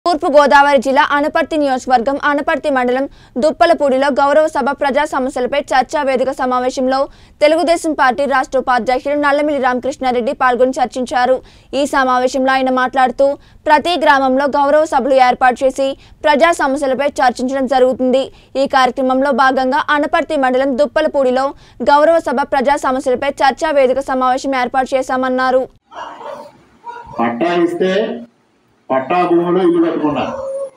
తూర్పు గోదావరి జిల్లా అనపర్తి నియోజకవర్గం అనపర్తి మండలం దుప్పలపూడిలో గౌరవ సభ ప్రజా సమస్యలపై చర్చా వేదిక సమావేశంలో తెలుగుదేశం పార్టీ రాష్ట్ర ఉపాధ్యక్షుడు నల్లమిల్లి రామకృష్ణారెడ్డి పాల్గొని చర్చించారు ఈ సమావేశంలో ఆయన మాట్లాడుతూ ప్రతి గ్రామంలో గౌరవ సభలు ఏర్పాటు చేసి ప్రజా సమస్యలపై చర్చించడం జరుగుతుంది ఈ కార్యక్రమంలో భాగంగా అనపర్తి మండలం దుప్పలపూడిలో గౌరవ సభ ప్రజా సమస్యలపై చర్చా వేదిక సమావేశం ఏర్పాటు చేశామన్నారు పట్టా ఇస్తే పట్టా భూములు ఇల్లు కట్టుకున్నారు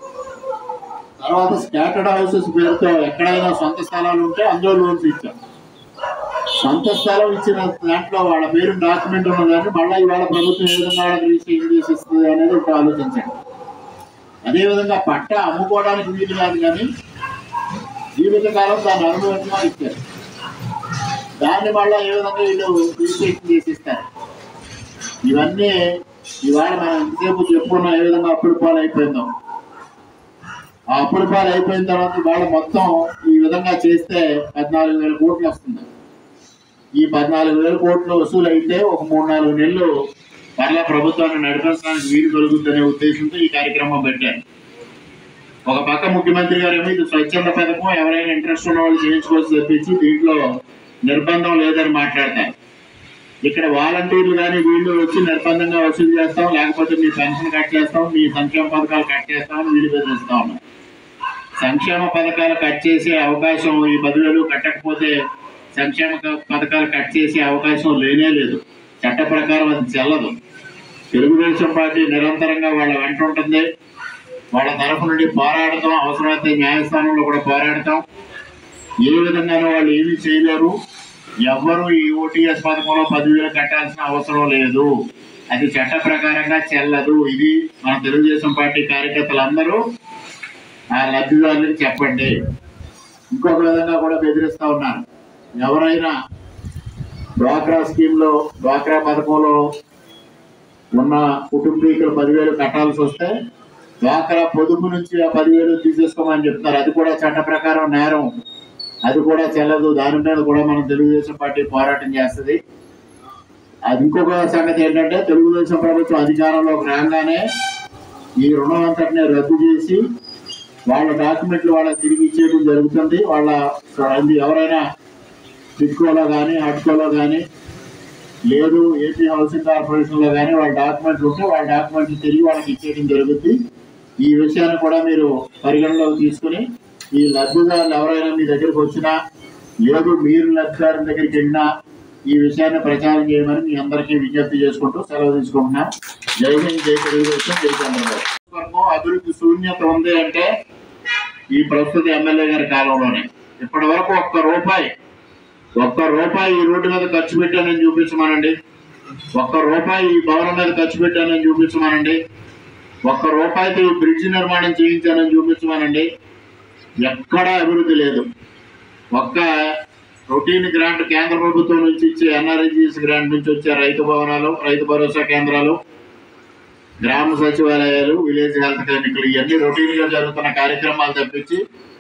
తర్వాత స్కాటర్డ్ హౌసెస్ పేరుతో ఎక్కడైనా సొంత స్థలాలు ఉంటే అందులో లోన్స్ ఇచ్చాం సొంత స్థలం ఇచ్చిన దాంట్లో వాళ్ళ పేరు డాక్యుమెంట్ ఉన్నదాన్ని మళ్ళీ ఇవాళ ప్రభుత్వం ఏ విధంగా వాళ్ళకి రిజిస్ట్రేషన్ చేసి ఇస్తుంది అనేది ఇప్పుడు ఆలోచించండి అదేవిధంగా పట్టా అమ్ముకోవడానికి వీలు కాదు కానీ జీవితకాలం దాన్ని అనుభవంగా ఇచ్చారు దాన్ని మళ్ళీ ఏ విధంగా వీళ్ళు రిజిస్ట్రేషన్ చేసి ఇస్తారు ఇవన్నీ ఇవాళ మనం ఇంతసేపు చెప్పుకున్న ఏ విధంగా అప్పుల పాలు అయిపోయిందో ఆ అప్పుల పాలు అయిపోయిన తర్వాత ఇవాళ మొత్తం ఈ విధంగా చేస్తే పద్నాలుగు వేల కోట్లు వస్తుంది ఈ పద్నాలుగు వేల కోట్లు వసూలు అయితే ఒక మూడు నాలుగు నెలలు మరలా ప్రభుత్వాన్ని నడిపించడానికి వీలు కలుగుతుందనే ఉద్దేశంతో ఈ కార్యక్రమం పెట్టారు ఒక పక్క ముఖ్యమంత్రి గారు ఏమో ఇది స్వచ్ఛంద పథకం ఎవరైనా ఇంట్రెస్ట్ ఉన్న వాళ్ళు చేయించుకోవచ్చు తెప్పించి దీంట్లో నిర్బంధం లేదని మాట్లాడతారు ఇక్కడ వాలంటీర్లు కానీ వీళ్ళు వచ్చి నిర్బంధంగా వసూలు చేస్తాం లేకపోతే మీ పెన్షన్ కట్ చేస్తాం మీ సంక్షేమ పథకాలు కట్ చేస్తాం అని వీళ్ళు బెదిరిస్తా ఉన్నారు సంక్షేమ పథకాలు కట్ చేసే అవకాశం ఈ పదివేలు కట్టకపోతే సంక్షేమ క- పథకాలు కట్ చేసే అవకాశం లేనే లేదు చట్ట ప్రకారం అది చెల్లదు తెలుగుదేశం పార్టీ నిరంతరంగా వాళ్ళ వెంట ఉంటుంది వాళ్ళ తరఫు నుండి పోరాడతాం అవసరమైతే న్యాయస్థానంలో కూడా పోరాడతాం ఏ విధంగానూ వాళ్ళు ఏమీ చేయలేరు ఎవ్వరూ ఈ ఓటీఎస్ పథకంలో పదివేలు కట్టాల్సిన అవసరం లేదు అది చట్ట ప్రకారంగా చెల్లదు ఇది మన తెలుగుదేశం పార్టీ కార్యకర్తలందరూ ఆ లబ్ధిదారులకు చెప్పండి ఇంకొక విధంగా కూడా బెదిరిస్తా ఉన్నారు ఎవరైనా డ్వాక్రా స్కీమ్ లో డ్వాక్రా పథకంలో ఉన్న కుటుంబీకులు పదివేలు కట్టాల్సి వస్తే డ్వాక్రా పొదుపు నుంచి ఆ పదివేలు తీసేసుకోమని చెప్తారు అది కూడా చట్ట ప్రకారం నేరం అది కూడా చెల్లదు దాని మీద కూడా మనం తెలుగుదేశం పార్టీ పోరాటం చేస్తుంది అది ఇంకొక సంగతి ఏంటంటే తెలుగుదేశం ప్రభుత్వం అధికారంలోకి రాగానే ఈ రుణం అంతటిని రద్దు చేసి వాళ్ళ డాక్యుమెంట్లు వాళ్ళకి తిరిగి ఇచ్చేయడం జరుగుతుంది వాళ్ళ అది ఎవరైనా టిట్కోలో కానీ హట్కోలో కానీ లేదు ఏపీ హౌసింగ్ కార్పొరేషన్లో కానీ వాళ్ళ డాక్యుమెంట్లు ఉంటే వాళ్ళ డాక్యుమెంట్లు తిరిగి వాళ్ళకి ఇచ్చేయడం జరుగుతుంది ఈ విషయాన్ని కూడా మీరు పరిగణలోకి తీసుకుని ఈ లబ్ధిదారులు ఎవరైనా మీ దగ్గరికి వచ్చినా లేదు మీరు లబ్ధిదారుల దగ్గరికి వెళ్ళినా ఈ విషయాన్ని ప్రచారం చేయమని మీ అందరికీ విజ్ఞప్తి చేసుకుంటూ సెలవు తీసుకుంటున్నాం జై హింద్ జై తెలుగుదేశం జై చంద్రబాబు వరకు అభివృద్ధి శూన్యత ఉంది అంటే ఈ ప్రస్తుత ఎమ్మెల్యే గారి కాలంలోనే ఇప్పటి వరకు ఒక్క రూపాయి ఒక్క రూపాయి ఈ రోడ్డు మీద ఖర్చు పెట్టానని చూపించమనండి ఒక్క రూపాయి ఈ భవనం మీద ఖర్చు పెట్టానని చూపించమనండి ఒక్క రూపాయితో ఈ బ్రిడ్జ్ నిర్మాణం చేయించానని చూపించమనండి ఎక్కడా అభివృద్ధి లేదు ఒక్క రొటీన్ గ్రాంట్ కేంద్ర ప్రభుత్వం నుంచి ఇచ్చే ఎన్ఆర్ఎన్జిఎస్ గ్రాంట్ నుంచి వచ్చే రైతు భవనాలు రైతు భరోసా కేంద్రాలు గ్రామ సచివాలయాలు విలేజ్ హెల్త్ క్లినిక్లు ఇవన్నీ రొటీన్ గా జరుగుతున్న కార్యక్రమాలు తప్పించి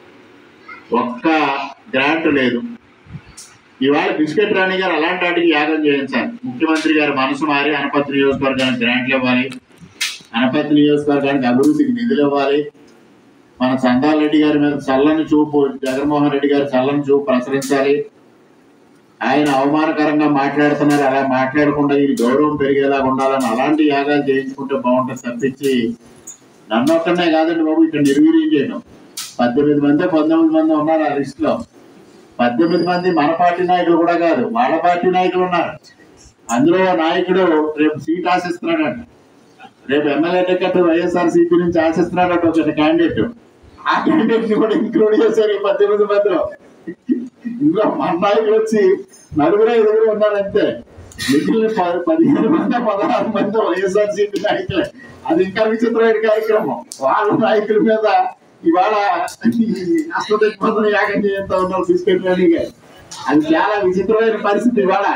ఒక్క గ్రాంట్ లేదు ఇవాళ బిస్కెట్ రాణి గారు అలాంటి వాటికి యాగం చేయించాలి ముఖ్యమంత్రి గారు మనసు మారి అనపత్రి నియోజకవర్గానికి గ్రాంట్లు ఇవ్వాలి అనపత్రి నియోజకవర్గానికి అభివృద్ధికి నిధులు ఇవ్వాలి మన చందాల రెడ్డి గారి మీద చల్లని చూపు జగన్మోహన్ రెడ్డి గారి చల్లని చూపు ప్రసరించాలి ఆయన అవమానకరంగా మాట్లాడుతున్నారు అలా మాట్లాడకుండా ఈ గౌరవం పెరిగేలాగా ఉండాలని అలాంటి యాగాలు చేయించుకుంటే బాగుంటుంది తప్పించి నన్ను ఒక్కనే కాదండి బాబు ఇక్కడ నిర్వీర్యం చేయడం పద్దెనిమిది మంది పంతొమ్మిది మంది ఉన్నారు ఆ లిస్ట్ లో పద్దెనిమిది మంది మన పార్టీ నాయకులు కూడా కాదు వాళ్ళ పార్టీ నాయకులు ఉన్నారు అందులో ఓ నాయకుడు రేపు సీట్ ఆశిస్తున్నాడట రేపు ఎమ్మెల్యే టికెట్ వైఎస్ఆర్ సిపి నుంచి ఆశిస్తున్నాడట ఒక క్యాండిడేట్ ఆ క్యాండిడేట్ ని కూడా ఇంక్లూడ్ చేశారు ఈ పద్దెనిమిది మందిలో ఇందులో మన నాయకులు వచ్చి నలుగురు ఐదుగురు ఉన్నారంతే మిగిలిన ప- పదిహేను మంది పదహారు మంది వైఎస్ఆర్ సిపి నాయకులే అది ఇంకా విచిత్రమైన కార్యక్రమం వాళ్ళ నాయకుల మీద ఇవాళ అష్టదిగ్బంధన యాగం చేస్తా ఉన్నారు బిస్కెట్ రాణి గారు అది చాలా విచిత్రమైన పరిస్థితి ఇవాళ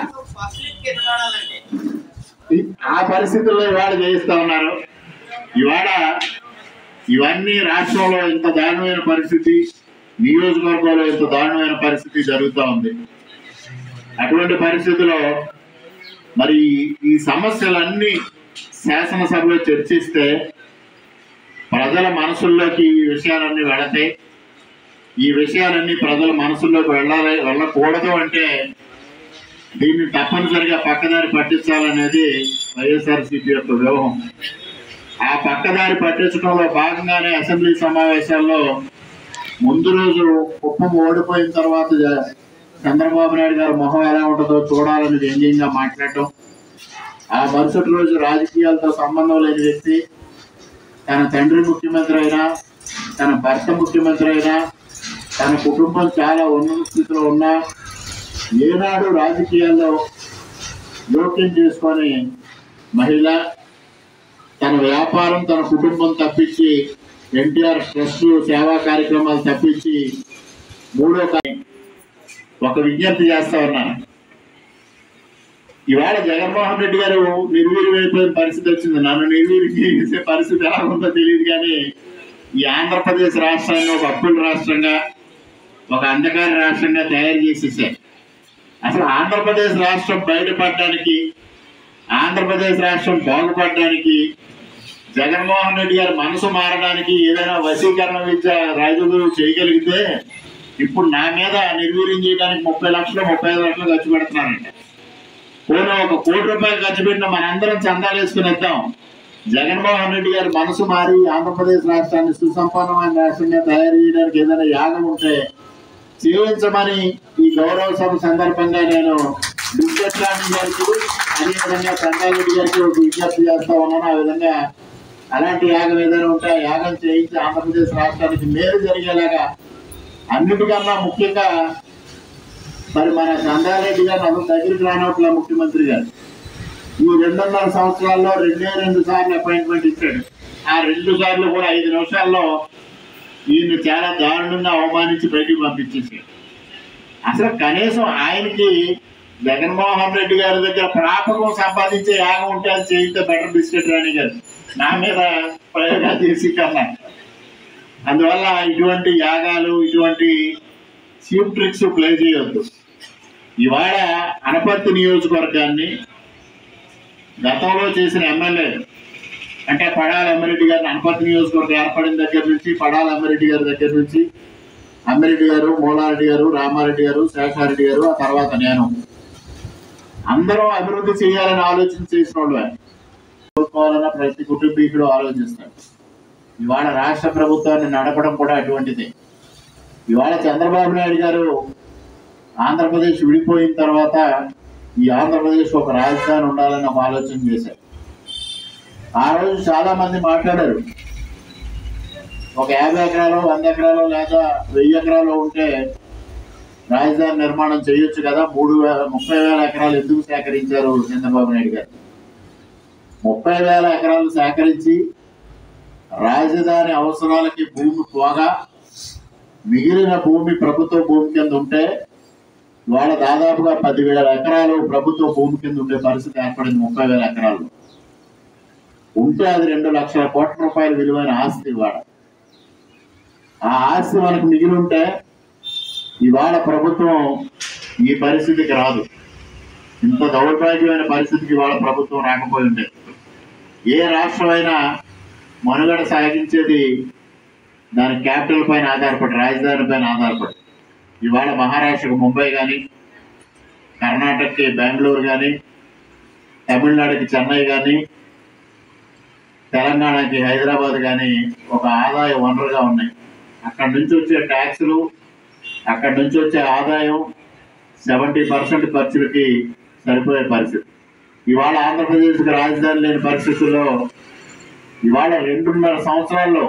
ఆ పరిస్థితుల్లో ఇవాళ చేయిస్తా ఉన్నారు ఇవాళ ఇవన్నీ రాష్ట్రంలో ఇంత దారుణమైన పరిస్థితి నియోజకవర్గంలో ఇంత దారుణమైన పరిస్థితి జరుగుతూ ఉంది అటువంటి పరిస్థితిలో మరి ఈ సమస్యలన్నీ శాసనసభలో చర్చిస్తే ప్రజల మనసుల్లోకి ఈ విషయాలన్నీ వెళతాయి ఈ విషయాలన్నీ ప్రజల మనసుల్లోకి వెళ్ళాలి వెళ్ళకూడదు అంటే దీన్ని తప్పనిసరిగా పక్కదారి పట్టించాలనేది వైఎస్ఆర్సీపీ యొక్క వ్యూహం ఆ పక్కదారి పట్టించడంలో భాగంగానే అసెంబ్లీ సమావేశాల్లో ముందు రోజు కుప్పం ఓడిపోయిన తర్వాత జ- చంద్రబాబు నాయుడు గారి మొహం ఎలా ఉంటుందో చూడాలని వ్యంగ్యంగా మాట్లాడటం ఆ మరుసటి రోజు రాజకీయాలతో సంబంధం లేని వ్యక్తి తన తండ్రి ముఖ్యమంత్రి అయినా తన భర్త ముఖ్యమంత్రి అయినా తన కుటుంబం చాలా ఉన్నత స్థితిలో ఉన్నా ఏనాడు రాజకీయాల్లో జోక్యం చేసుకొని మహిళ తన వ్యాపారం తన కుటుంబం తప్పించి ఎన్టీఆర్ ట్రస్ట్ సేవా కార్యక్రమాలు తప్పించి మూడో కా- ఒక విజ్ఞప్తి చేస్తా ఉన్నాను ఇవాళ జగన్మోహన్ రెడ్డి గారు నిర్వీర్యం అయిపోయిన పరిస్థితి వచ్చింది నన్ను నిర్వీర్యం చేసే పరిస్థితి ఎలా ఉందో తెలియదు కానీ ఈ ఆంధ్రప్రదేశ్ రాష్ట్రాన్ని ఒక అప్పుల రాష్ట్రంగా ఒక అంధకార రాష్ట్రంగా తయారు చేసేసారు అసలు ఆంధ్రప్రదేశ్ రాష్ట్రం బయటపడడానికి ఆంధ్రప్రదేశ్ రాష్ట్రం బాగుపడడానికి జగన్మోహన్ రెడ్డి గారి మనసు మారడానికి ఏదైనా వశీకరణ విద్య రైతులు చేయగలిగితే ఇప్పుడు నా మీద నిర్వీర్యం చేయడానికి ముప్పై లక్షలు ముప్పై ఐదు లక్షలు ఖర్చు పెడుతున్నారంట పోనీ ఒక కోటి రూపాయలు ఖర్చు పెట్టిన మనందరం చందాలు వేసుకుని ఇద్దాం జగన్మోహన్ రెడ్డి గారి మనసు మారి ఆంధ్రప్రదేశ్ రాష్ట్రాన్ని సుసంపన్నమైన రాష్ట్రంగా తయారు చేయడానికి ఏదైనా యాగం ఉంటే చేయించమని ఈ గౌరవ సభ సందర్భంగా నేను బిస్కెట్ రాణి గారికి అదేవిధంగా సంగారెడ్డి గారికి ఒక విజ్ఞప్తి చేస్తా ఉన్నాను ఆ విధంగా అలాంటి యాగం ఏదైనా ఉంటే ఆ యాగం చేయించి ఆంధ్రప్రదేశ్ రాష్ట్రానికి మేలు జరిగేలాగా అన్నిటికన్నా ముఖ్యంగా మరి మన సంగారెడ్డి గారు అసలు దగ్గరికి రానట్ల ముఖ్యమంత్రి గారు ఈ రెండున్నర సంవత్సరాల్లో రెండే రెండు సార్లు అపాయింట్మెంట్ ఇచ్చాడు ఆ రెండు సార్లు కూడా ఐదు నిమిషాల్లో ఈయన చాలా దారుణంగా అవమానించి బయటికి పంపించేసాడు అసలు కనీసం ఆయనకి జగన్మోహన్ రెడ్డి గారి దగ్గర ప్రాపకం సంపాదించే యాగం ఉంటే అది చేయితే బెటర్ బిస్కెట్ రాణి గారు నా మీద ప్రయోగాలు చేసి కన్నా అందువల్ల ఇటువంటి యాగాలు ఇటువంటి చీప్ ట్రిక్స్ ప్లే చేయొద్దు ఇవాళ అనపర్తి నియోజకవర్గాన్ని గతంలో చేసిన ఎమ్మెల్యే అంటే పడాల అమ్మిరెడ్డి గారిని అనపర్తి నియోజకవర్గం ఏర్పడిన దగ్గర నుంచి పడాల అమ్మిరెడ్డి గారి దగ్గర నుంచి అమ్మిరెడ్డి గారు మూలారెడ్డి గారు రామారెడ్డి గారు శేషారెడ్డి గారు ఆ తర్వాత నేను అందరం అభివృద్ధి చేయాలని ఆలోచన చేసిన వాళ్ళు కోరుకోవాలన్న ప్రతి కుటుంబీకుడు ఆలోచిస్తాడు ఇవాళ రాష్ట్ర ప్రభుత్వాన్ని నడపడం కూడా అటువంటిదే ఇవాళ చంద్రబాబు నాయుడు గారు ఆంధ్రప్రదేశ్ విడిపోయిన తర్వాత ఈ ఆంధ్రప్రదేశ్ ఒక రాజధాని ఉండాలని ఒక ఆలోచన చేశారు ఆ రోజు చాలా మంది మాట్లాడారు ఒక యాభై ఎకరాలు వంద ఎకరాలు లేదా వెయ్యి ఎకరాలు ఉంటే రాజధాని నిర్మాణం చేయొచ్చు కదా మూడు వేల ముప్పై వేల ఎకరాలు ఎందుకు సేకరించారు చంద్రబాబు నాయుడు గారు ముప్పై వేల ఎకరాలు సేకరించి రాజధాని అవసరాలకి భూమి పోగా మిగిలిన భూమి ప్రభుత్వ భూమి కింద ఉంటే వాళ్ళ దాదాపుగా పదివేల ఎకరాలు ప్రభుత్వ భూమి కింద ఉండే పరిస్థితి ఏర్పడింది ముప్పై వేల ఎకరాలు ఉంటే అది రెండు లక్షల కోట్ల రూపాయల విలువైన ఆస్తి ఇవాళ ఆ ఆస్తి మనకు మిగిలి ఉంటే ఇవాళ ప్రభుత్వం ఈ పరిస్థితికి రాదు ఇంత దౌర్భాగ్యమైన పరిస్థితికి ఇవాళ ప్రభుత్వం రాకపోయి ఉంటే ఏ రాష్ట్రమైనా మనుగడ సాగించేది దాని క్యాపిటల్ పైన ఆధారపడి రాజధాని పైన ఆధారపడి ఇవాళ మహారాష్ట్రకు ముంబై కానీ కర్ణాటకకి బెంగళూరు కానీ తమిళనాడుకి చెన్నై కానీ తెలంగాణకి హైదరాబాద్ కానీ ఒక ఆదాయ వనరుగా ఉన్నాయి అక్కడి నుంచి వచ్చే ట్యాక్సులు అక్కడి నుంచి వచ్చే ఆదాయం సెవెంటీ పర్సెంట్ ఖర్చులకి సరిపోయే పరిస్థితి ఇవాళ ఆంధ్రప్రదేశ్కి రాజధాని లేని పరిస్థితుల్లో ఇవాళ రెండున్నర సంవత్సరాల్లో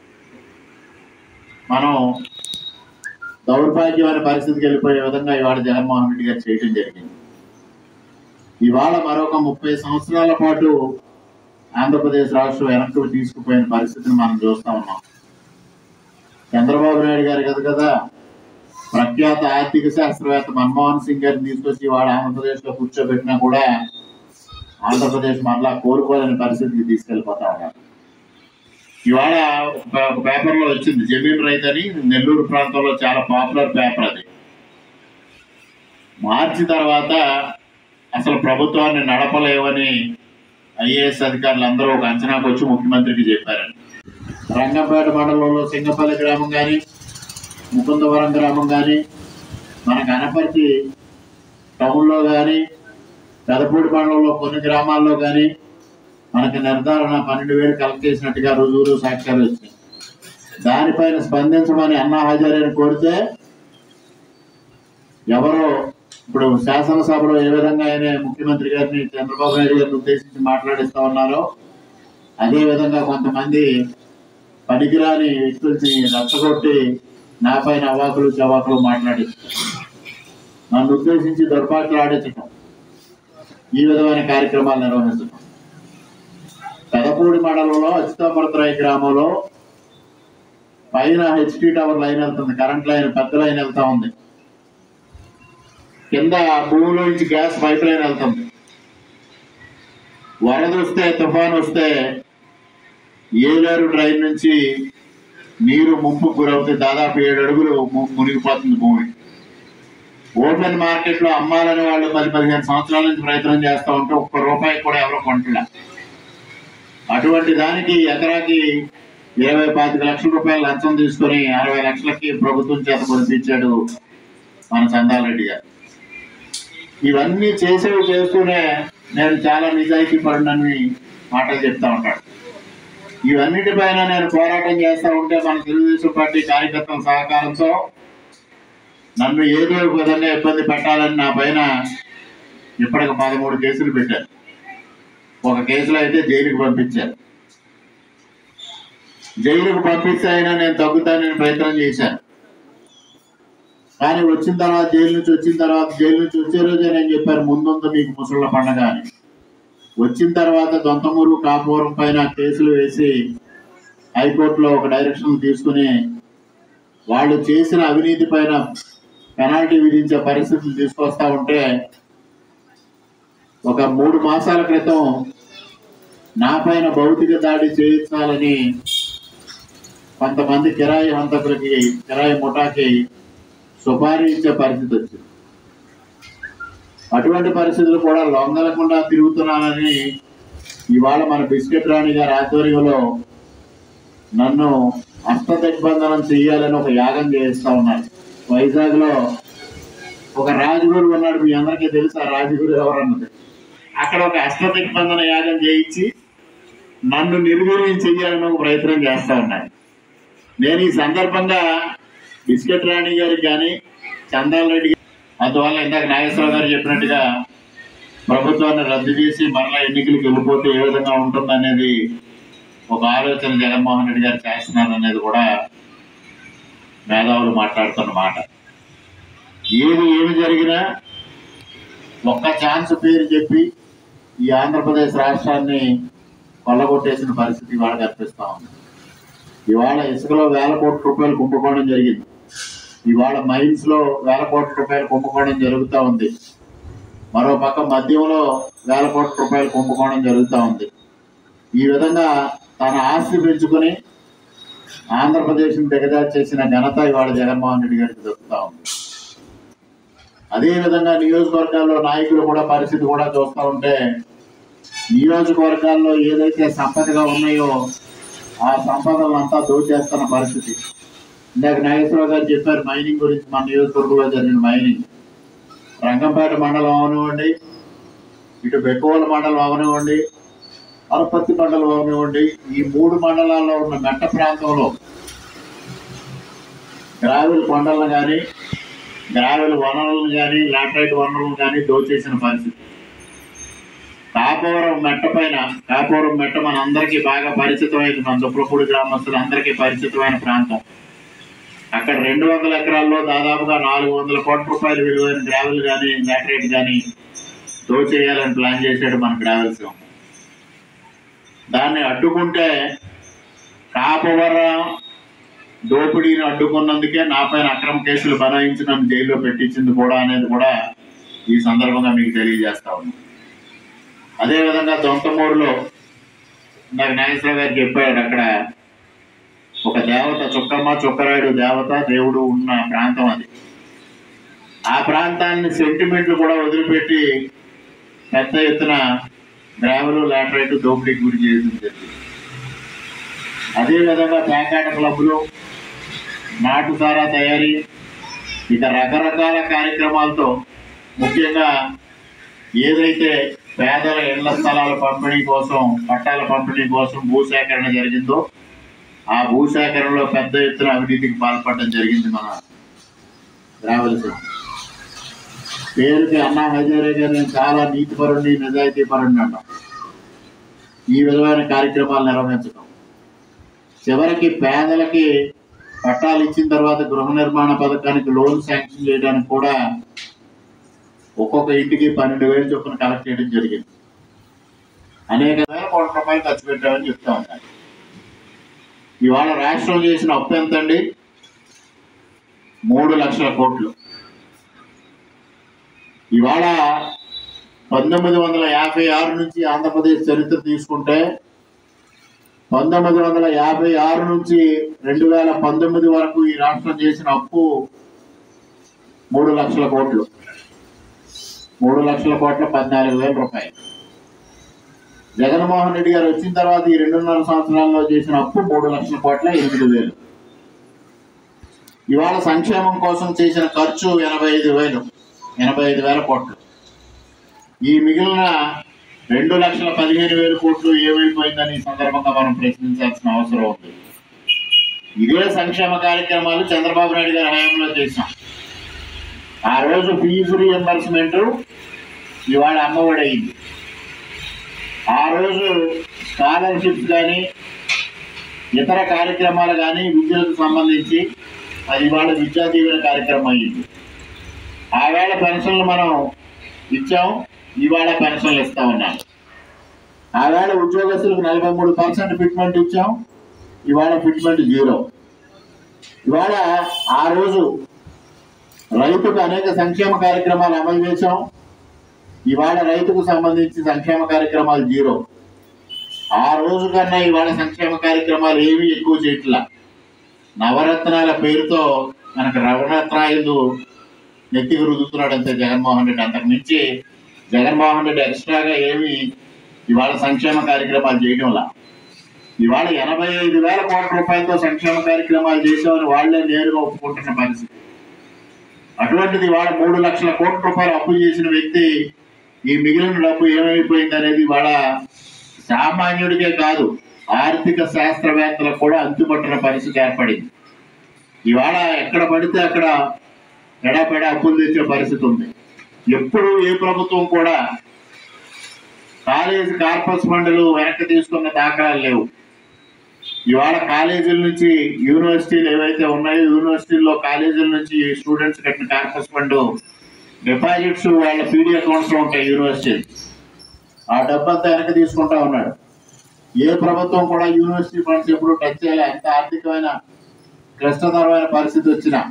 మనం దౌర్భాగ్యమైన పరిస్థితికి వెళ్ళిపోయే విధంగా ఇవాళ జగన్మోహన్ రెడ్డి గారు చేయడం జరిగింది ఇవాళ మరొక ముప్పై సంవత్సరాల పాటు ఆంధ్రప్రదేశ్ రాష్ట్రం వెనక్కి తీసుకుపోయిన పరిస్థితిని మనం చూస్తా ఉన్నాం చంద్రబాబు నాయుడు గారు కదా కదా ప్రఖ్యాత ఆర్థిక శాస్త్రవేత్త మన్మోహన్ సింగ్ గారిని తీసుకొచ్చి ఇవాళ ఆంధ్రప్రదేశ్ లో కూర్చోబెట్టినా కూడా ఆంధ్రప్రదేశ్ మరలా కోరుకోలేని పరిస్థితికి తీసుకెళ్లిపోతా ఉన్నారు ఇవాళ ఒక- ఒక పేపర్ లో వచ్చింది జమీన్ రైతు అని నెల్లూరు ప్రాంతంలో చాలా పాపులర్ పేపర్ అది మార్చి తర్వాత అసలు ప్రభుత్వాన్ని నడపలేవని ఐఏఎస్ అధికారులు అందరూ ఒక అంచనాకు వచ్చి ముఖ్యమంత్రికి చెప్పారండి రంగంపేట మండలంలో సింగపల్లి గ్రామం కానీ ముకుందవరం గ్రామం కానీ మన గణపతి టౌన్లో కానీ పెదపూడి మండలంలో కొన్ని గ్రామాల్లో కానీ మనకి నిర్ధారణ పన్నెండు వేలు కలెక్ట్ చేసినట్టుగా రుజువులు సాక్ష్యాలు వచ్చినాయి దానిపైన స్పందించమని అన్నా హజారేని కోరితే ఎవరో ఇప్పుడు శాసనసభలో ఏ విధంగా ఆయన ముఖ్యమంత్రి గారిని చంద్రబాబు నాయుడు గారిని ఉద్దేశించి మాట్లాడిస్తా ఉన్నారో అదే విధంగా కొంతమంది పనికిరాని వ్యక్తుల్ని రెచ్చగొట్టి నా పైన అవాకులు చవాకులు మాట్లాడిస్తారు నన్ను ఉద్దేశించి దొరపాట్లు ఆడించటం ఈ విధమైన కార్యక్రమాలు నిర్వహించడం పెదపూడి మండలంలో అచితాపురతురాయి గ్రామంలో పైన హెచ్టీ టవర్ లైన్ వెళ్తుంది కరెంట్ లైన్ పెద్ద లైన్ వెళ్తా ఉంది కింద భూమిలో నుంచి గ్యాస్ పైప్ లైన్ వెళ్తుంది వరద వస్తే తుఫాన్ వస్తే ఏలేరు డ్రైన్ నుంచి నీరు ముంపు గురవుతుంది దాదాపు ఏడు అడుగులు ము- మునిగిపోతుంది భూమి ఓపెన్ మార్కెట్ లో అమ్మాలని వాళ్ళు పది పదిహేను సంవత్సరాల నుంచి ప్రయత్నం చేస్తూ ఉంటే ఒక్క రూపాయి కూడా ఎవరో కొంటలే అటువంటి దానికి ఎకరాకి ఇరవై పాతిక లక్షల రూపాయలు లంచం తీసుకొని అరవై లక్షలకి ప్రభుత్వం చేత కొనిపించాడు మన చందారెడ్డి గారు ఇవన్నీ చేసేవి చేస్తూనే నేను చాలా నిజాయితీ పడినని మాటలు చెప్తా ఉంటాడు ఇవన్నిటిపైన నేను పోరాటం చేస్తా ఉంటే మన తెలుగుదేశం పార్టీ కార్యకర్తల సహకారంతో నన్ను ఏదో ఒక విధంగా ఇబ్బంది పెట్టాలని నా పైన ఇప్పటికి పదమూడు కేసులు పెట్టారు ఒక కేసులో అయితే జైలుకి పంపించారు జైలుకు పంపిస్తే అయినా నేను తగ్గుతానని ప్రయత్నం చేశాను కానీ వచ్చిన తర్వాత జైలు నుంచి వచ్చిన తర్వాత జైలు నుంచి వచ్చే రోజే నేను చెప్పాను ముందుంది మీకు ముసళ్ళ పండగ అని వచ్చిన తర్వాత దొంతమూరు కాపురం పైన కేసులు వేసి హైకోర్టులో ఒక డైరెక్షన్ తీసుకుని వాళ్ళు చేసిన అవినీతి పైన పెనాల్టీ విధించే పరిస్థితులు తీసుకొస్తా ఉంటే ఒక మూడు మాసాల క్రితం నా పైన భౌతిక దాడి చేయించాలని కొంతమంది కిరాయి హంతకులకి కిరాయి ముఠాకి సుపారీ ఇచ్చే పరిస్థితి వచ్చింది అటువంటి పరిస్థితులు కూడా లొంగలకుండా తిరుగుతున్నానని ఇవాళ మన బిస్కెట్ రాణి గారి ఆధ్వర్యంలో నన్ను హస్త దిగ్బంధనం చెయ్యాలని ఒక యాగం చేయిస్తా ఉన్నారు వైజాగ్ లో ఒక రాజగురు ఉన్నాడు మీ అందరికీ తెలుసు ఆ రాజగురు ఎవరన్నది అక్కడ ఒక హస్త దిగ్బంధన యాగం చేయించి నన్ను నిర్వీర్యం చెయ్యాలని ఒక ప్రయత్నం చేస్తా ఉన్నాను నేను ఈ సందర్భంగా బిస్కెట్ రాణి గారికి కానీ చందాల రెడ్డి గారి- అందువల్ల ఇందాక నాగేశ్వరరావు గారు చెప్పినట్టుగా ప్రభుత్వాన్ని రద్దు చేసి మరలా ఎన్నికలకు వెళ్ళిపోతే ఏ విధంగా ఉంటుంది అనేది ఒక ఆలోచన జగన్మోహన్ రెడ్డి గారు చేస్తున్నారు అనేది కూడా మేధావులు మాట్లాడుతున్న మాట ఏది ఏమి జరిగినా ఒక్క ఛాన్స్ పేరు చెప్పి ఈ ఆంధ్రప్రదేశ్ రాష్ట్రాన్ని కొల్లగొట్టేసిన పరిస్థితి ఇవాళ కనిపిస్తా ఉంది ఇవాళ ఇసుకలో వేల కోట్ల రూపాయలు కుంభకోణం జరిగింది ఇవాళ మైన్స్ లో వేల కోట్ల రూపాయలు కుంభకోణం జరుగుతూ ఉంది మరో పక్క మద్యంలో వేల కోట్ల రూపాయలు కుంభకోణం జరుగుతూ ఉంది ఈ విధంగా తన ఆస్తి పెంచుకొని ఆంధ్రప్రదేశ్ని దిగజార్చేసిన ఘనత ఇవాళ జగన్మోహన్ రెడ్డి గారికి దొరుకుతా ఉంది అదే విధంగా నియోజకవర్గాల్లో నాయకులు కూడా పరిస్థితి కూడా చూస్తూ ఉంటే నియోజకవర్గాల్లో ఏదైతే సంపదగా ఉన్నాయో ఆ సంపదలంతా దోచేస్తున్న పరిస్థితి ఇందాక నాగేశ్వరరావు గారు చెప్పారు మైనింగ్ గురించి మన నియోజకవర్గంలో జరిగిన మైనింగ్ రంగంపేట మండలం అవనివ్వండి ఇటు బెక్కువల మండలం అవనివ్వండి అరపత్తి మండలం అవనివ్వండి ఈ మూడు మండలాల్లో ఉన్న మెట్ట ప్రాంతంలో గ్రావెల్ కొండలను కానీ గ్రావెల్ వనరులను కానీ లాటరైట్ వనరులను కానీ దోచేసిన పరిస్థితి కాపవరం మెట్ట పైన కాపవరం మెట్ట మన అందరికీ బాగా పరిచితమైంది మన దుప్పలపూడి గ్రామస్తులు అందరికీ పరిచితమైన ప్రాంతం అక్కడ రెండు వందల ఎకరాల్లో దాదాపుగా నాలుగు వందల కోట్ల రూపాయలు విలువైన గ్రావెల్ కానీ లాటరైట్ కానీ దోచేయాలని ప్లాన్ చేశాడు మన గ్రావెల్స్ దాన్ని అడ్డుకుంటే కాపవరం దోపిడీని అడ్డుకున్నందుకే నా పైన అక్రమ కేసులు బనాయించి నన్ను జైల్లో పెట్టించింది కూడా అనేది కూడా ఈ సందర్భంగా మీకు తెలియజేస్తా ఉన్నాను అదేవిధంగా దొంతమూరులో నాకు నాగేశ్వర గారు చెప్పాడు అక్కడ ఒక దేవత చుక్కమ్మ చుక్కరాయుడు దేవత దేవుడు ఉన్న ప్రాంతం అది ఆ ప్రాంతాన్ని సెంటిమెంట్లు కూడా వదిలిపెట్టి పెద్ద ఎత్తున గ్రావెలు లాటరైట్ దోపిడీకి గురి చేయడం జరిగింది అదేవిధంగా పేకాట క్లబ్బులు నాటుసారా తయారీ ఇక రకరకాల కార్యక్రమాలతో ముఖ్యంగా ఏదైతే పేదల ఇళ్ల స్థలాల పంపిణీ కోసం పట్టాల పంపిణీ కోసం భూసేకరణ జరిగిందో ఆ భూసేకరణలో పెద్ద ఎత్తున అవినీతికి పాల్పడడం జరిగింది మన రావలసి పేరుకి అన్నా హజారే గారు నేను చాలా నీతిపరుణ్ణి నిజాయితీ పరుణ్ణి అన్నాం ఈ విధమైన కార్యక్రమాలు నిర్వహించడం చివరికి పేదలకి పట్టాలు ఇచ్చిన తర్వాత గృహ నిర్మాణ పథకానికి లోన్ శాంక్షన్ చేయడానికి కూడా ఒక్కొక్క ఇంటికి పన్నెండు వేలు చొప్పున కలెక్ట్ చేయడం జరిగింది అనేక వేల కోట్ల రూపాయలు ఖర్చు పెట్టామని చెప్తా ఉన్నారు ఇవాళ రాష్ట్రం చేసిన అప్పు ఎంతండి మూడు లక్షల కోట్లు ఇవాళ పంతొమ్మిది వందల యాభై ఆరు నుంచి ఆంధ్రప్రదేశ్ చరిత్ర తీసుకుంటే పంతొమ్మిది వందల యాభై ఆరు నుంచి రెండు వేల పంతొమ్మిది వరకు ఈ రాష్ట్రం చేసిన అప్పు మూడు లక్షల కోట్లు మూడు లక్షల కోట్ల పద్నాలుగు వేల రూపాయలు జగన్మోహన్ రెడ్డి గారు వచ్చిన తర్వాత ఈ రెండున్నర సంవత్సరాల్లో చేసిన అప్పు మూడు లక్షల కోట్ల ఎనిమిది వేలు ఇవాళ సంక్షేమం కోసం చేసిన ఖర్చు ఎనభై ఐదు వేలు ఎనభై ఐదు వేల కోట్లు ఈ మిగిలిన రెండు లక్షల పదిహేను వేల కోట్లు ఏమైపోయిందని ఈ సందర్భంగా మనం ప్రశ్నించాల్సిన అవసరం ఉంది ఇదే సంక్షేమ కార్యక్రమాలు చంద్రబాబు నాయుడు గారి హయాంలో చేశాం ఆ రోజు ఫీజు రియంబర్స్మెంట్ ఇవాళ అమ్మఒడి అయింది ఆ రోజు స్కాలర్షిప్స్ కానీ ఇతర కార్యక్రమాలు కానీ విద్యలకు సంబంధించి అది ఇవాళ విద్యా దీవెన కార్యక్రమం అయ్యింది ఆ వేళ పెన్షన్లు మనం ఇచ్చాం ఇవాళ పెన్షన్లు ఇస్తా ఉన్నాం ఆ వేళ ఉద్యోగస్తులకు నలభై మూడు పర్సెంట్ ఫిట్మెంట్ ఇచ్చాం ఇవాళ ఫిట్మెంట్ జీరో ఇవాళ ఆ రోజు రైతుకు అనేక సంక్షేమ కార్యక్రమాలు అమలు చేశాం ఇవాళ రైతుకు సంబంధించి సంక్షేమ కార్యక్రమాలు జీరో ఆ రోజు కన్నా ఇవాళ సంక్షేమ కార్యక్రమాలు ఏమీ ఎక్కువ చేయట్లా నవరత్నాల పేరుతో మనకు నవరత్నాయుడు నెత్తికి రుద్దుతున్నాడు అంతే జగన్మోహన్ రెడ్డి అంతకు మించి జగన్మోహన్ రెడ్డి ఎక్స్ట్రాగా ఏమి ఇవాళ సంక్షేమ కార్యక్రమాలు చేయడంలా ఇవాళ ఎనభై ఐదు వేల కోట్ల రూపాయలతో సంక్షేమ కార్యక్రమాలు చేసామని వాళ్ళే నేరుగా ఒప్పుకుంటున్న పరిస్థితి అటువంటిది ఇవాళ మూడు లక్షల కోట్ల రూపాయలు అప్పు చేసిన వ్యక్తి ఈ మిగిలిన డబ్బు ఏమైపోయింది అనేది ఇవాళ సామాన్యుడికే కాదు ఆర్థిక శాస్త్రవేత్తలకు కూడా అంతుపట్టిన పరిస్థితి ఏర్పడింది ఇవాళ ఎక్కడ పడితే అక్కడ ఎడపెడ అప్పులు తెచ్చే పరిస్థితి ఉంది ఎప్పుడు ఏ ప్రభుత్వం కూడా కాలేజీ కార్పస్ ఫండ్లు వెనక్కి తీసుకున్న దాఖలాలు లేవు ఇవాళ కాలేజీల నుంచి యూనివర్సిటీలు ఏవైతే ఉన్నాయో యూనివర్సిటీల్లో కాలేజీల నుంచి స్టూడెంట్స్ కట్టిన కార్పస్ ఫండ్ డిపాజిట్స్ వాళ్ళ పీడీ అకౌంట్స్ లో ఉంటాయి యూనివర్సిటీ ఆ డబ్బంతా వెనక్కి తీసుకుంటా ఉన్నాడు ఏ ప్రభుత్వం కూడా యూనివర్సిటీ ఫండ్స్ ఎప్పుడు టచ్ చేయాలి ఎంత ఆర్థికమైన క్లిష్టతరమైన పరిస్థితి వచ్చినా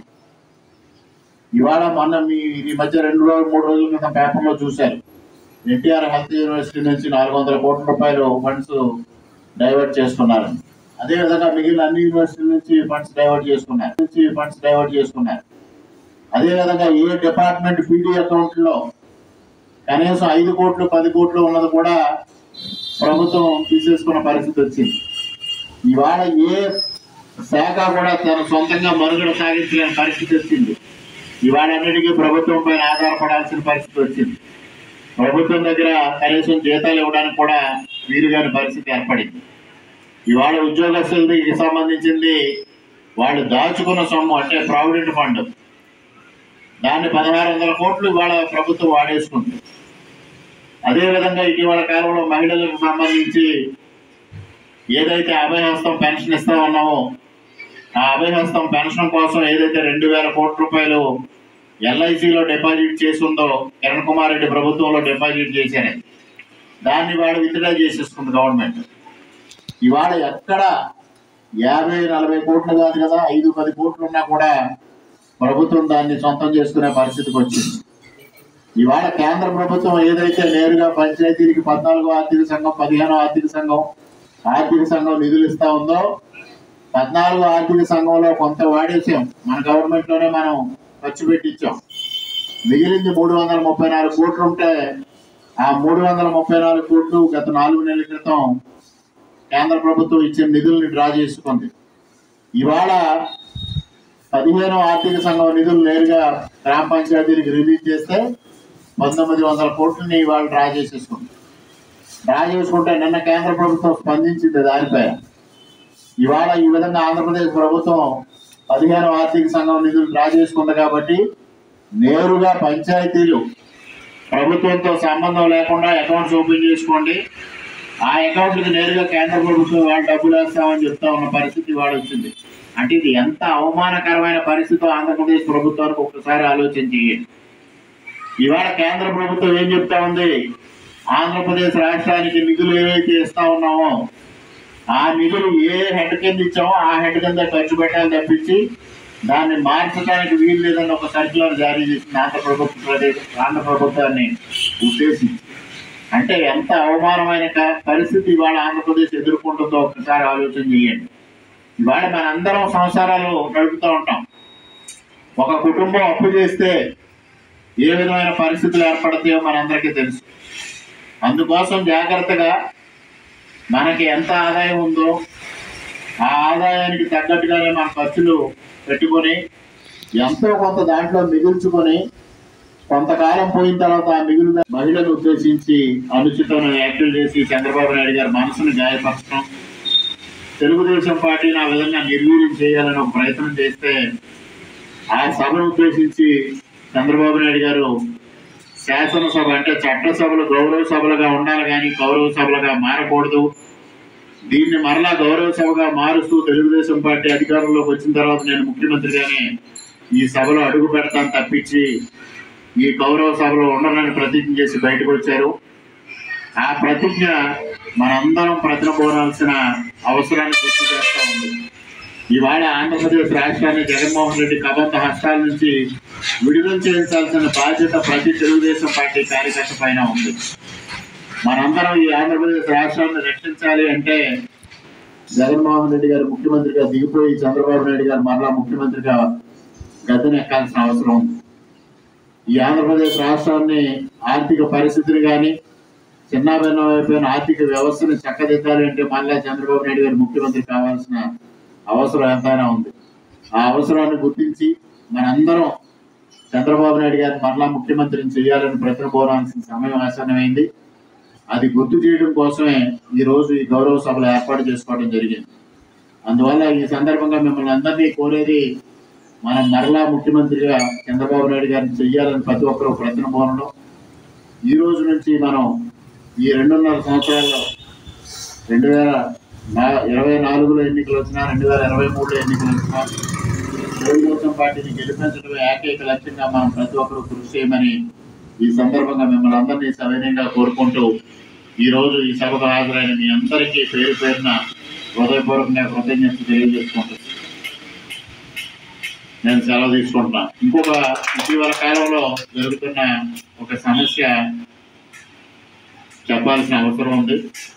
ఇవాళ మొన్న మీ ఈ మధ్య రెండు రోజులు మూడు రోజుల క్రితం పేపర్లో చూశారు ఎన్టీఆర్ హెల్త్ యూనివర్సిటీ నుంచి నాలుగు వందల కోట్ల రూపాయలు ఫండ్స్ డైవర్ట్ చేసుకున్నారు అదేవిధంగా మిగిలిన అన్ని యూనివర్సిటీల నుంచి ఫండ్స్ డైవర్ట్ చేసుకున్నారు నుంచి ఫండ్స్ డైవర్ట్ చేసుకున్నారు అదేవిధంగా ఏ డిపార్ట్మెంట్ పీడీ అకౌంట్లో కనీసం ఐదు కోట్లు పది కోట్లు ఉన్నది కూడా ప్రభుత్వం తీసేసుకున్న పరిస్థితి వచ్చింది ఇవాళ ఏ శాఖ కూడా తన సొంతంగా మనుగడ సాగించలేని పరిస్థితి వచ్చింది ఇవాళ అన్నిటికీ ప్రభుత్వం పైన ఆధారపడాల్సిన పరిస్థితి వచ్చింది ప్రభుత్వం దగ్గర కనీసం జీతాలు ఇవ్వడానికి కూడా వీలుగాని పరిస్థితి ఏర్పడింది ఇవాళ ఉద్యోగస్తులకి సంబంధించింది వాళ్ళు దాచుకున్న సొమ్ము అంటే ప్రావిడెంట్ ఫండ్ దాన్ని పదహారు వందల కోట్లు ఇవాళ ప్రభుత్వం వాడేసుకుంది అదేవిధంగా ఇటీవల కాలంలో మహిళలకు సంబంధించి ఏదైతే అభయహస్తం పెన్షన్ ఇస్తా ఉన్నామో ఆ అభయహస్తం పెన్షన్ కోసం ఏదైతే రెండు వేల కోట్ల రూపాయలు ఎల్ఐసిలో డిపాజిట్ చేసి ఉందో కిరణ్ కుమార్ రెడ్డి ప్రభుత్వంలో డిపాజిట్ చేశారు దాన్ని వాడు విత్డ్రా చేసేసుకుంది గవర్నమెంట్ ఇవాళ ఎక్కడ యాభై నలభై కోట్లు కాదు కదా ఐదు పది కోట్లు ఉన్నా కూడా ప్రభుత్వం దాన్ని సొంతం చేసుకునే పరిస్థితికి వచ్చింది ఇవాళ కేంద్ర ప్రభుత్వం ఏదైతే నేరుగా పంచాయతీలకు పద్నాలుగో ఆర్థిక సంఘం పదిహేనో ఆర్థిక సంఘం ఆర్థిక సంఘం నిధులు ఇస్తా ఉందో పద్నాలుగో ఆర్థిక సంఘంలో కొంత వాడేసాం మన గవర్నమెంట్ లోనే మనం ఖర్చు పెట్టించాం మిగిలింది మూడు వందల ముప్పై నాలుగు కోట్లు ఉంటే ఆ మూడు వందల ముప్పై నాలుగు కోట్లు గత నాలుగు నెలల క్రితం కేంద్ర ప్రభుత్వం ఇచ్చిన నిధుల్ని డ్రా చేసుకుంది ఇవాళ పదిహేను ఆర్థిక సంఘం నిధులు నేరుగా గ్రామ పంచాయతీలకు రిలీజ్ చేస్తే పంతొమ్మిది వందల కోట్లని ఇవాళ డ్రా చేసేసుకుంది డ్రా చేసుకుంటే నిన్న కేంద్ర ప్రభుత్వం స్పందించింది దానిపై ఇవాళ ఈ విధంగా ఆంధ్రప్రదేశ్ ప్రభుత్వం పదిహేను ఆర్థిక సంఘం నిధులు డ్రా చేసుకుంది కాబట్టి నేరుగా పంచాయతీలు ప్రభుత్వంతో సంబంధం లేకుండా అకౌంట్స్ ఓపెన్ చేసుకోండి ఆ అకౌంట్కి నేరుగా కేంద్ర ప్రభుత్వం వాళ్ళు డబ్బులు వేస్తామని చెప్తా ఉన్న పరిస్థితి వాడు వచ్చింది అంటే ఇది ఎంత అవమానకరమైన పరిస్థితి ఆంధ్రప్రదేశ్ ప్రభుత్వానికి ఒక్కసారి ఆలోచన చేయండి ఇవాళ కేంద్ర ప్రభుత్వం ఏం చెప్తా ఉంది ఆంధ్రప్రదేశ్ రాష్ట్రానికి నిధులు ఏవైతే ఇస్తా ఉన్నామో ఆ నిధులు ఏ హెడ్ కింద ఇచ్చామో ఆ హెడ్ కింద ఖర్చు పెట్టాలి తప్పించి దాన్ని మార్చడానికి వీలు లేదని ఒక సర్క్యులర్ జారీ చేసింది ఆంధ్ర ప్రభుత్వ ప్రదేశ్ ఆంధ్ర ప్రభుత్వాన్ని ఉద్దేశించి అంటే ఎంత అవమానమైన క- పరిస్థితి ఇవాళ ఆంధ్రప్రదేశ్ ఎదుర్కొంటుందో ఒకసారి ఆలోచన చేయండి ఇవాళ మనందరం సంసారాలు నడుపుతూ ఉంటాం ఒక కుటుంబం అప్పు చేస్తే ఏ విధమైన పరిస్థితులు ఏర్పడతాయో మనందరికీ తెలుసు అందుకోసం జాగ్రత్తగా మనకి ఎంత ఆదాయం ఉందో ఆ ఆదాయానికి తగ్గట్టుగానే మన ఖర్చులు పెట్టుకొని ఎంతో కొంత దాంట్లో మిగుల్చుకొని కొంతకాలం పోయిన తర్వాత ఆ మిగులు మహిళను ఉద్దేశించి అనుచితమైన వ్యాఖ్యలు చేసి చంద్రబాబు నాయుడు గారి మనసును గాయపరచడం తెలుగుదేశం పార్టీని ఆ విధంగా నిర్వీర్యం చేయాలని ఒక ప్రయత్నం చేస్తే ఆ సభను ఉద్దేశించి చంద్రబాబు నాయుడు గారు శాసనసభ అంటే చట్టసభలు గౌరవ సభలుగా ఉండాలి కానీ గౌరవ సభలుగా మారకూడదు దీన్ని మరలా గౌరవ సభగా మారుస్తూ తెలుగుదేశం పార్టీ అధికారంలోకి వచ్చిన తర్వాత నేను ముఖ్యమంత్రిగానే ఈ సభలో అడుగు పెడతాను తప్పించి ఈ గౌరవ సభలో ఉండనని ప్రతిజ్ఞ చేసి బయటకు వచ్చారు ఆ ప్రతిజ్ఞ మనందరం ప్రతినబోనాల్సిన అవసరాన్ని గుర్తు చేస్తా ఉంది ఇవాళ ఆంధ్రప్రదేశ్ రాష్ట్రాన్ని జగన్మోహన్ రెడ్డి కబంధ హస్తాల నుంచి విడుదల చేయించాల్సిన బాధ్యత ప్రతి తెలుగుదేశం పార్టీ కార్యకర్త పైన ఉంది మనందరం ఈ ఆంధ్రప్రదేశ్ రాష్ట్రాన్ని రక్షించాలి అంటే జగన్మోహన్ రెడ్డి గారు ముఖ్యమంత్రిగా దిగిపోయి చంద్రబాబు నాయుడు గారు మరలా ముఖ్యమంత్రిగా గద్దెనెక్కాల్సిన అవసరం ఉంది ఈ ఆంధ్రప్రదేశ్ రాష్ట్రాన్ని ఆర్థిక పరిస్థితిని కానీ చిన్నాభిన్నమైపోయిన ఆర్థిక వ్యవస్థని చక్కదిద్దాలి అంటే మళ్ళా చంద్రబాబు నాయుడు గారు ముఖ్యమంత్రి కావాల్సిన అవసరం ఎంతైనా ఉంది ఆ అవసరాన్ని గుర్తించి మనందరం చంద్రబాబు నాయుడు గారిని మరలా ముఖ్యమంత్రిని చేయాలని ప్రతినబోరాల్సిన సమయం ఆసన్నమైంది అది గుర్తు చేయడం కోసమే ఈ రోజు ఈ గౌరవ సభలు ఏర్పాటు చేసుకోవడం జరిగింది అందువల్ల ఈ సందర్భంగా మిమ్మల్ని అందరినీ కోరేది మనం మరలా ముఖ్యమంత్రిగా చంద్రబాబు నాయుడు గారిని చెయ్యాలని ప్రతి ఒక్కరూ ప్రతినబోనడం ఈ రోజు నుంచి మనం ఈ రెండున్నర సంవత్సరాల్లో రెండు వేల నా- ఇరవై నాలుగులో ఎన్నికలు వచ్చినా రెండు వేల ఇరవై మూడులో ఎన్నికలు వచ్చినా తెలుగుదేశం పార్టీని గెలిపించడమే ఏకైక లక్ష్యంగా మనం ప్రతి ఒక్కరూ కృషి చేయమని ఈ సందర్భంగా మిమ్మల్ని అందరినీ సవినయంగా కోరుకుంటూ ఈ రోజు ఈ సభకు హాజరైన మీ అందరికీ పేరు పేరున హృదయపూర్వకంగా కృతజ్ఞత తెలియజేసుకుంటున్నాను నేను సెలవు తీసుకుంటున్నా ఇంకొక ఇటీవల కాలంలో జరుగుతున్న ఒక సమస్య చెప్పాల్సిన అవసరం ఉంది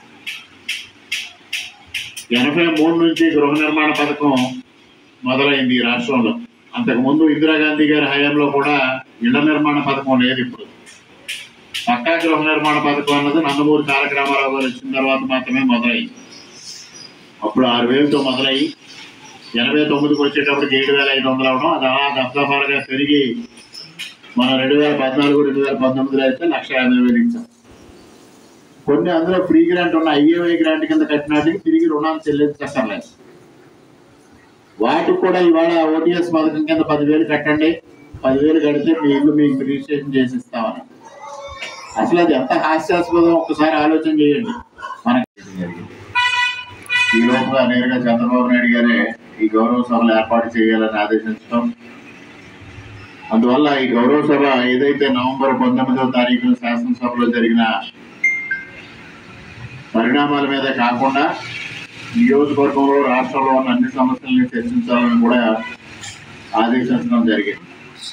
ఎనభై మూడు నుంచి గృహ నిర్మాణ పథకం మొదలైంది ఈ రాష్ట్రంలో అంతకుముందు ఇందిరాగాంధీ గారి హయాంలో కూడా ఇళ్ల నిర్మాణ పథకం లేదు ఇప్పుడు పక్కా గృహ నిర్మాణ పథకం అన్నది నందమూరి తారక రామారావు గారు వచ్చిన తర్వాత మాత్రమే మొదలైంది అప్పుడు ఆరు వేలతో మొదలయ్యి ఎనభై తొమ్మిదికి వచ్చేటప్పటికి ఏడు వేల ఐదు వందలు అవడం అది అలా దఫదఫాలుగా పెరిగి మన రెండు వేల పద్నాలుగు రెండు వేల పంతొమ్మిదిలో అయితే లక్ష యాభై వేలు ఇచ్చాం కొన్ని అందులో ఫ్రీ గ్రాంట్ ఉన్న ఐఏవై గ్రాంట్ కింద కట్టినాటికి తిరిగి రుణాలు చెల్లించక్కర్లేదు వాటికి కూడా ఇవాళ ఓటీఎస్ పథకం కింద పదివేలు కట్టండి పదివేలు కడితే మీ ఇల్లు మీకు రిజిస్ట్రేషన్ చేసి ఇస్తామని అసలు అది ఎంత హాస్యాస్పదం ఒక్కసారి ఆలోచన చేయండి మనకి ఈ లోపుగా నేరుగా చంద్రబాబు నాయుడు గారే ఈ గౌరవ సభలు ఏర్పాటు చేయాలని ఆదేశించడం అందువల్ల ఈ గౌరవ సభ ఏదైతే నవంబర్ పంతొమ్మిదవ తారీఖున శాసనసభలో జరిగిన పరిణామాల మీద కాకుండా నియోజకవర్గంలో రాష్ట్రంలో ఉన్న అన్ని సమస్యల్ని చర్చించాలని కూడా ఆదేశించడం జరిగింది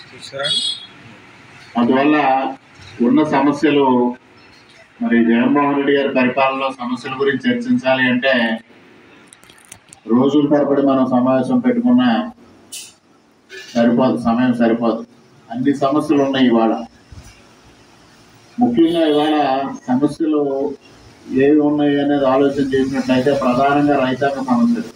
అందువల్ల ఉన్న సమస్యలు మరి జగన్మోహన్ రెడ్డి గారి పరిపాలనలో సమస్యల గురించి చర్చించాలి అంటే రోజుల తరబడి మనం సమావేశం పెట్టుకున్న సరిపోదు సమయం సరిపోదు అన్ని సమస్యలు ఉన్నాయి ఇవాళ ముఖ్యంగా ఇవాళ సమస్యలు ఏవి ఉన్నాయి అనేది ఆలోచన చేసినట్లయితే ప్రధానంగా రైతాంగ సమస్యలు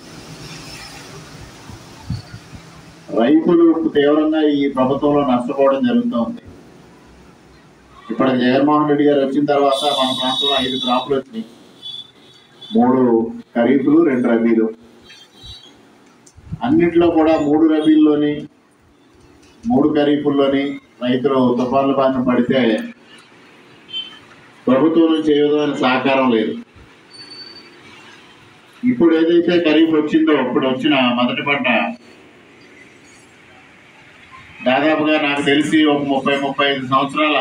రైతులు తీవ్రంగా ఈ ప్రభుత్వంలో నష్టపోవడం జరుగుతోంది ఇప్పటికి జగన్మోహన్ రెడ్డి గారు వచ్చిన తర్వాత మన ప్రాంతంలో ఐదు క్రాపులు వచ్చినాయి మూడు ఖరీఫ్లు రెండు రబీలు అన్నిట్లో కూడా మూడు రబీల్లోని మూడు ఖరీఫుల్లోని రైతులు తుఫాన్ల బారిన పడితే ప్రభుత్వం నుంచి ఏ విధమైన సహకారం లేదు ఇప్పుడు ఏదైతే ఖరీఫ్ వచ్చిందో ఇప్పుడు వచ్చిన మొదటి పంట దాదాపుగా నాకు తెలిసి ఒక ముప్పై ముప్పై ఐదు సంవత్సరాల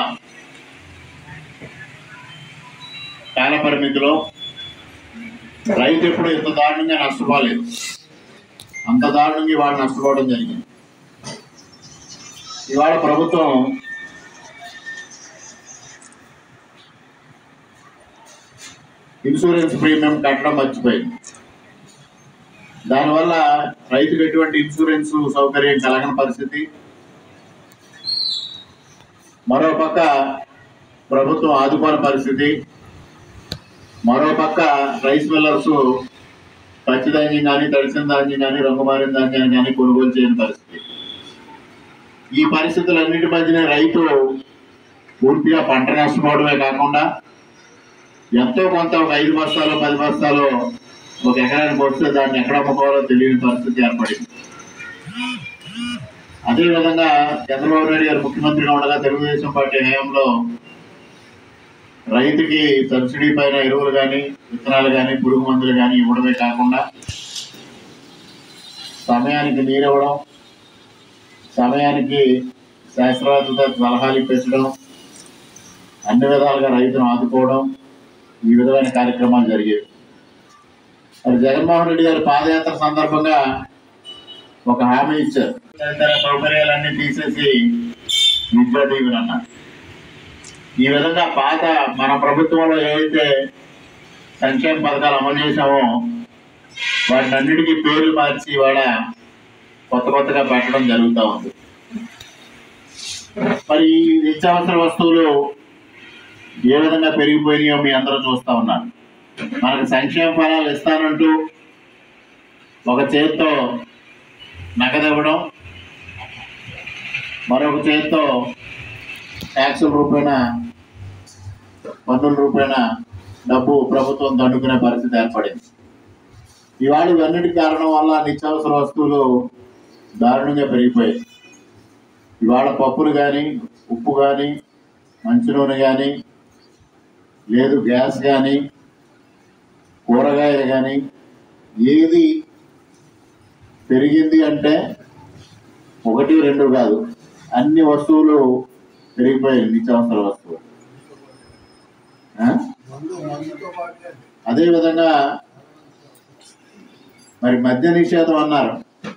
కాల పరిమితిలో రైతు ఎప్పుడు ఇంత దారుణంగా నష్టపోలేదు అంత దారుణంగా ఇవాళ నష్టపోవడం జరిగింది ఇవాళ ప్రభుత్వం ఇన్సూరెన్స్ ప్రీమియం కట్టడం మర్చిపోయింది దానివల్ల రైతుకు ఎటువంటి ఇన్సూరెన్స్ సౌకర్యం కలగని పరిస్థితి మరోపక్క ప్రభుత్వం ఆదుకోని పరిస్థితి మరోపక్క రైస్ మిల్లర్స్ పచ్చి ధాన్యం కానీ తడిసిన ధాన్యం కానీ రంగుమారిన ధాన్యం కానీ కొనుగోలు చేయని పరిస్థితి ఈ పరిస్థితులన్నిటి మధ్యనే రైతు పూర్తిగా పంట నష్టపోవడమే కాకుండా ఎంతో కొంత ఒక ఐదు బస్తాలు పది బస్తాలు ఒక ఎకరానికి వస్తే దాన్ని ఎక్కడ అమ్ముకోవాలో తెలియని పరిస్థితి ఏర్పడింది అదేవిధంగా చంద్రబాబు నాయుడు గారు ముఖ్యమంత్రిగా ఉండగా తెలుగుదేశం పార్టీ హయాంలో రైతుకి సబ్సిడీ పైన ఎరువులు కానీ విత్తనాలు కానీ పురుగు మందులు కానీ ఇవ్వడమే కాకుండా సమయానికి నీరు ఇవ్వడం సమయానికి శాస్త్రవేత్తలతో సలహాలు ఇప్పించడం అన్ని విధాలుగా రైతును ఆదుకోవడం ఈ విధమైన కార్యక్రమాలు జరిగేవి మరి జగన్మోహన్ రెడ్డి గారి పాదయాత్ర సందర్భంగా ఒక హామీ ఇచ్చారు తదితర సౌకర్యాలన్నీ తీసేసి విద్యా దీవెన అన్నారు ఈ విధంగా పాత మన ప్రభుత్వంలో ఏవైతే సంక్షేమ పథకాలు అమలు చేశామో వాటిని అన్నిటికీ పేర్లు మార్చి ఇవాళ కొత్త కొత్తగా పెట్టడం జరుగుతూ ఉంది మరి ఈ నిత్యావసర వస్తువులు ఏ విధంగా పెరిగిపోయినాయో మీ అందరూ చూస్తూ ఉన్నారు మనకు సంక్షేమ ఫలాలు ఇస్తానంటూ ఒక చేత్తో నగదు ఇవ్వడం మరొక చేత్తో ట్యాక్సుల రూపేణ పన్నుల రూపేణ డబ్బు ప్రభుత్వం దండుకునే పరిస్థితి ఏర్పడింది ఇవాళ ఇవన్నిటికి కారణం వల్ల నిత్యావసర వస్తువులు దారుణంగా పెరిగిపోయాయి ఇవాళ పప్పులు కానీ ఉప్పు కానీ మంచి నూనె కానీ లేదు గ్యాస్ కానీ కూరగాయలు కానీ ఏది పెరిగింది అంటే ఒకటి రెండు కాదు అన్ని వస్తువులు పెరిగిపోయాయి నిత్యావసర వస్తువులు ఆ? అదేవిధంగా మరి మద్య నిషేధం అన్నారు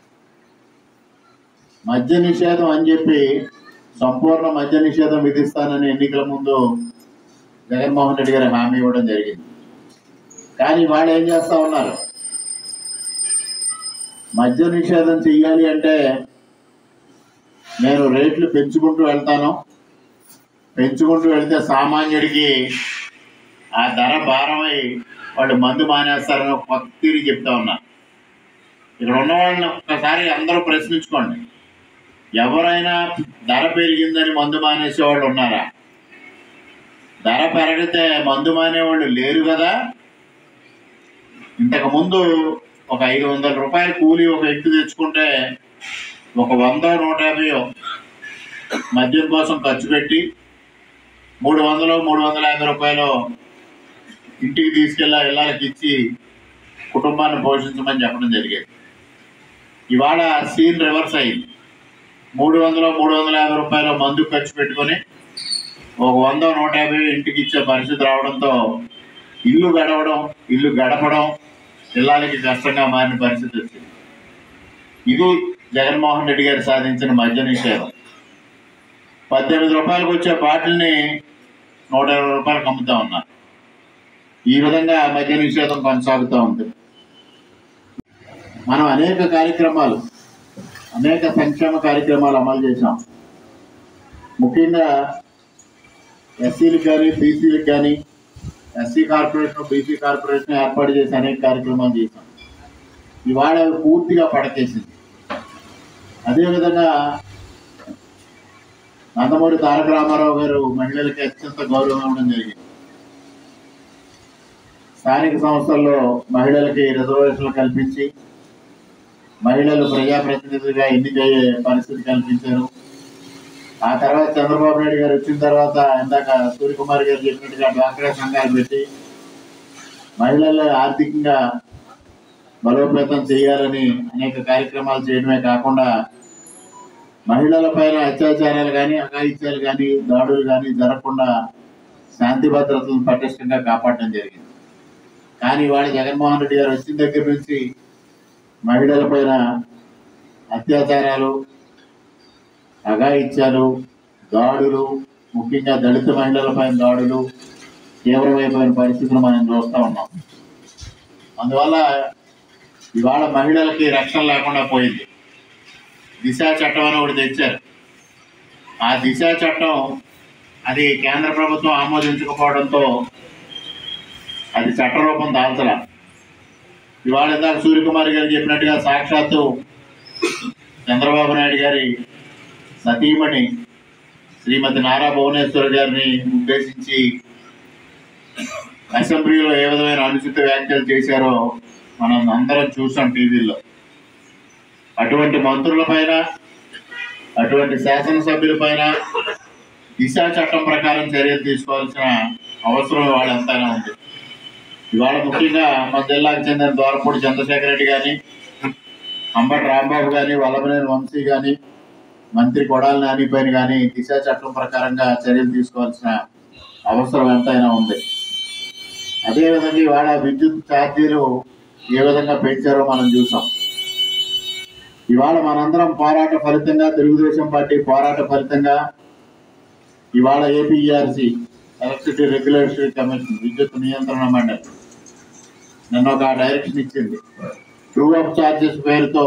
మద్య నిషేధం అని చెప్పి సంపూర్ణ మద్య నిషేధం విధిస్తానని ఎన్నికల ముందు జగన్మోహన్ రెడ్డి గారు హామీ ఇవ్వడం జరిగింది కానీ వాళ్ళు ఏం చేస్తా ఉన్నారు మద్య నిషేధం చెయ్యాలి అంటే నేను రేట్లు పెంచుకుంటూ వెళ్తాను పెంచుకుంటూ వెళ్తే సామాన్యుడికి ఆ ధర భారమై వాళ్ళు మందు మానేస్తారని ఒక కొత్త తీరి చెప్తా ఉన్నా ఇక్కడ ఉన్న వాళ్ళని ఒక్కసారి అందరూ ప్రశ్నించుకోండి ఎవరైనా ధర పెరిగిందని మందు మానేసే వాళ్ళు ఉన్నారా ధర పెరిగితే మందు మానేవాళ్ళు లేరు కదా ఇంతకు ముందు ఒక ఐదు వందల రూపాయల కూలి ఒక వ్యక్తి తెచ్చుకుంటే ఒక వంద నూట యాభై మద్యం కోసం ఖర్చు పెట్టి మూడు వందలు మూడు వందల యాభై రూపాయలు ఇంటికి తీసుకెళ్ళా ఇళ్ళకి ఇచ్చి కుటుంబాన్ని పోషించమని చెప్పడం జరిగేది ఇవాళ సీన్ రివర్స్ అయింది మూడు వందలు మూడు వందల యాభై రూపాయలు మందు ఖర్చు పెట్టుకొని ఒక వంద నూట యాభై ఇంటికి ఇచ్చే పరిస్థితి రావడంతో ఇల్లు గడవడం ఇల్లు గడపడం పిల్లలకి కష్టంగా మారిన పరిస్థితి వచ్చింది ఇది జగన్మోహన్ రెడ్డి గారు సాధించిన మద్య నిషేధం పద్దెనిమిది రూపాయలకు వచ్చే బాటిల్ని నూట ఇరవై రూపాయలకు అమ్ముతా ఉన్నారు ఈ విధంగా మద్య నిషేధం కొనసాగుతూ ఉంది మనం అనేక కార్యక్రమాలు అనేక సంక్షేమ కార్యక్రమాలు అమలు చేశాం ముఖ్యంగా ఎస్సీలకు కానీ బీసీలకు కానీ ఎస్సీ కార్పొరేషన్ బీసీ కార్పొరేషన్ ఏర్పాటు చేసి అనేక కార్యక్రమాలు చేశాం ఇవాళ అవి పూర్తిగా పడకేసింది అదేవిధంగా నందమూరి తారక రామారావు గారు మహిళలకి అత్యంత గౌరవం ఇవ్వడం జరిగింది స్థానిక సంస్థల్లో మహిళలకి రిజర్వేషన్లు కల్పించి మహిళలు ప్రజాప్రతినిధులుగా ఎన్నికయ్యే పరిస్థితి కల్పించారు ఆ తర్వాత చంద్రబాబు నాయుడు గారు వచ్చిన తర్వాత ఇందాక సూర్యకుమార్ గారు చెప్పినట్టుగా డ్వాక్రా సంఘాలు పెట్టి మహిళలు ఆర్థికంగా బలోపేతం చేయాలని అనేక కార్యక్రమాలు చేయడమే కాకుండా మహిళల పైన అత్యాచారాలు కానీ అఘాయిత్యాలు కానీ దాడులు కానీ జరగకుండా శాంతి భద్రతలను పటిష్టంగా కాపాడడం జరిగింది కానీ వాడు జగన్మోహన్ రెడ్డి గారు వచ్చిన దగ్గర నుంచి మహిళల పైన అత్యాచారాలు అఘాయిత్యాలు దాడులు ముఖ్యంగా దళిత మహిళలపైన దాడులు తీవ్రమైపోయిన పరిస్థితులు మనం చూస్తూ ఉన్నాం అందువల్ల ఇవాళ మహిళలకి రక్షణ లేకుండా పోయింది దిశ చట్టం అని ఒకటి తెచ్చారు ఆ దిశ చట్టం అది కేంద్ర ప్రభుత్వం ఆమోదించకపోవడంతో అది చట్టరూపం దాల్చల ఇవాళ ఇందాక సూర్యకుమార్ గారు చెప్పినట్టుగా సాక్షాత్తు చంద్రబాబు నాయుడు గారి సతీమణి శ్రీమతి నారా భువనేశ్వర్ గారిని ఉద్దేశించి అసెంబ్లీలో ఏ విధమైన అనుచిత వ్యాఖ్యలు చేశారో మనం అందరం చూసాం టీవీలో అటువంటి మంత్రుల పైన అటువంటి శాసనసభ్యుల పైన దిశ చట్టం ప్రకారం చర్యలు తీసుకోవాల్సిన అవసరం ఇవాళ ఎంతైనా ఉంది ఇవాళ ముఖ్యంగా మన జిల్లాకు చెందిన దోరపూడి చంద్రశేఖర రెడ్డి కానీ అంబటి రాంబాబు కానీ వల్లభనేని వంశీ కానీ మంత్రి కొడాలి నాని పైన కానీ దిశ చట్టం ప్రకారంగా చర్యలు తీసుకోవాల్సిన అవసరం ఎంతైనా ఉంది అదేవిధంగా ఇవాళ విద్యుత్ ఛార్జీలు ఏ విధంగా పెంచారో మనం చూసాం ఇవాళ మనందరం పోరాట ఫలితంగా తెలుగుదేశం పార్టీ పోరాట ఫలితంగా ఇవాళ ఏపీఈఆర్సి ఎలక్ట్రిసిటీ రెగ్యులేటరీ కమిషన్ విద్యుత్ నియంత్రణ మండలి నిన్న ఒక డైరెక్షన్ ఇచ్చింది ట్రూ అప్ ఛార్జెస్ పేరుతో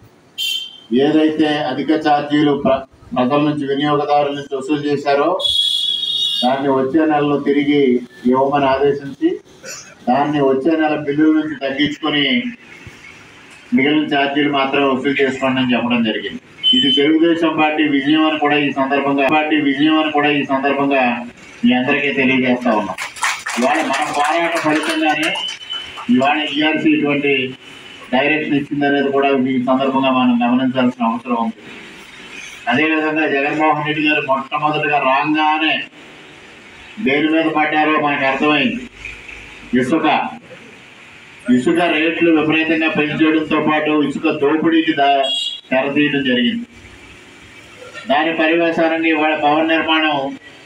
ఏదైతే అధిక ఛార్జీలు ప్ర- ప్రజల నుంచి వినియోగదారుల నుంచి వసూలు చేశారో దాన్ని వచ్చే నెలలో తిరిగి ఇవ్వమని ఆదేశించి దాన్ని వచ్చే నెల బిల్లుల నుంచి తగ్గించుకొని మిగిలిన ఛార్జీలు మాత్రమే వసూలు చేసుకోండి అని చెప్పడం జరిగింది ఇది తెలుగుదేశం పార్టీ విజయం అని కూడా ఈ సందర్భంగా పార్టీ విజయం అని కూడా ఈ సందర్భంగా మీ అందరికీ తెలియజేస్తా ఉన్నాం ఇవాళ మన పోరాట ఫలితంగానే ఇవాళ ఈఆర్సీ ఇటువంటి డైరెక్షన్ ఇచ్చింది అనేది కూడా ఈ సందర్భంగా మనం గమనించాల్సిన అవసరం ఉంది అదేవిధంగా జగన్మోహన్ రెడ్డి గారు మొట్టమొదటిగా రాగానే దేని మీద పడ్డారో మనకు అర్థమైంది ఇసుక ఇసుక రేట్లు విపరీతంగా పెంచేయడంతో పాటు ఇసుక దోపిడీకి దా తెరతీయడం జరిగింది దాని పరివేశానంగా ఇవాళ భవన నిర్మాణం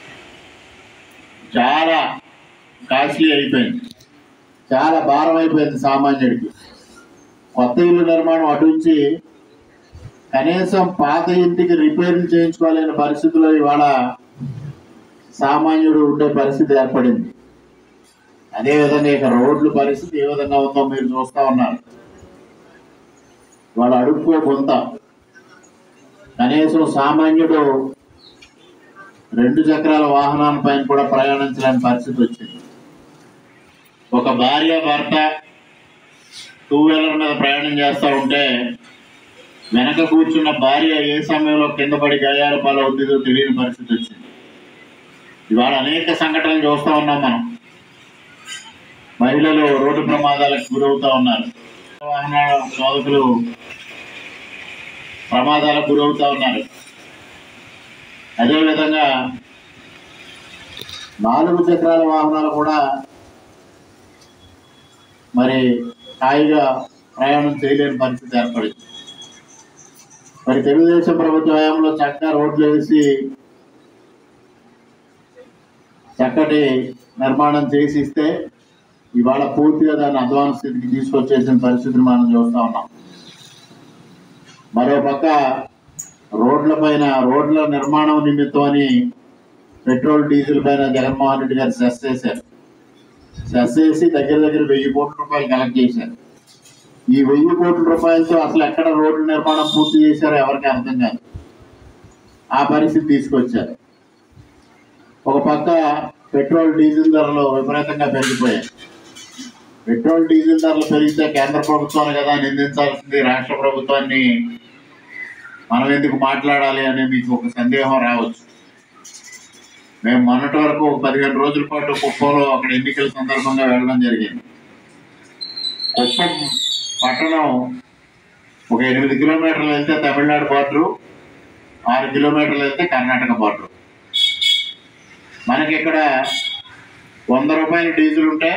చాలా కాస్ట్లీ అయిపోయింది చాలా భారం అయిపోయింది సామాన్యుడికి కొత్త ఇల్లు నిర్మాణం అటుంచి కనీసం పాత ఇంటికి రిపేర్లు చేయించుకోలేని పరిస్థితిలో ఇవాళ సామాన్యుడు ఉండే పరిస్థితి ఏర్పడింది అదేవిధంగా ఇక రోడ్ల పరిస్థితి ఏ విధంగా ఉందో మీరు చూస్తా ఉన్నారు వాళ్ళు అడుక్కో కొంత కనీసం సామాన్యుడు రెండు చక్రాల వాహనాల పైన కూడా ప్రయాణించలేని పరిస్థితి వచ్చింది ఒక భార్య భర్త టూ వీలర్ మీద ప్రయాణం చేస్తూ ఉంటే వెనక కూర్చున్న భార్య ఏ సమయంలో కింద పడి గాయాల పాలవుతుందో తెలియని పరిస్థితి వచ్చింది ఇవాళ అనేక సంఘటనలు చూస్తూ ఉన్నాం మనం మహిళలు రోడ్డు ప్రమాదాలకు గురవుతా ఉన్నారు వాహనాల సోదకులు ప్రమాదాలకు గురవుతా ఉన్నారు అదేవిధంగా నాలుగు చక్రాల వాహనాలు కూడా మరి హాయిగా ప్రయాణం చేయలేని పరిస్థితి ఏర్పడింది మరి తెలుగుదేశం ప్రభుత్వ హయాంలో చక్కగా రోడ్లు వేసి చక్కటి నిర్మాణం చేసి ఇస్తే ఇవాళ పూర్తిగా దాన్ని అధ్వాన స్థితికి తీసుకొచ్చేసిన పరిస్థితిని మనం చూస్తా ఉన్నాం మరో పక్క రోడ్ల పైన రోడ్ల నిర్మాణం నిమిత్తం అని పెట్రోల్ డీజిల్ పైన జగన్మోహన్ రెడ్డి గారు సెస్ చేశారు సెస్ చేసి దగ్గర దగ్గర వెయ్యి కోట్ల రూపాయలు కలెక్ట్ చేశారు ఈ వెయ్యి కోట్ల రూపాయలతో అసలు ఎక్కడ రోడ్ల నిర్మాణం పూర్తి చేశారో ఎవరికి అర్థం కాదు ఆ పరిస్థితి తీసుకొచ్చారు ఒక పక్క పెట్రోల్ డీజిల్ ధరలు విపరీతంగా పెరిగిపోయాయి పెట్రోల్ డీజిల్ ధరలు పెరిగితే కేంద్ర ప్రభుత్వాన్ని కదా నిందించాల్సింది రాష్ట్ర ప్రభుత్వాన్ని మనం ఎందుకు మాట్లాడాలి అని మీకు ఒక సందేహం రావచ్చు మేము మొన్నటి వరకు ఒక పదిహేను రోజుల పాటు కుప్పంలో అక్కడ ఎన్నికల సందర్భంగా వెళ్ళడం జరిగింది కుప్పం పట్టణం ఒక ఎనిమిది కిలోమీటర్లు వెళ్తే తమిళనాడు బార్డరు ఆరు కిలోమీటర్లు వెళ్తే కర్ణాటక బార్డరు మనకి ఇక్కడ వంద రూపాయలు డీజిల్ ఉంటే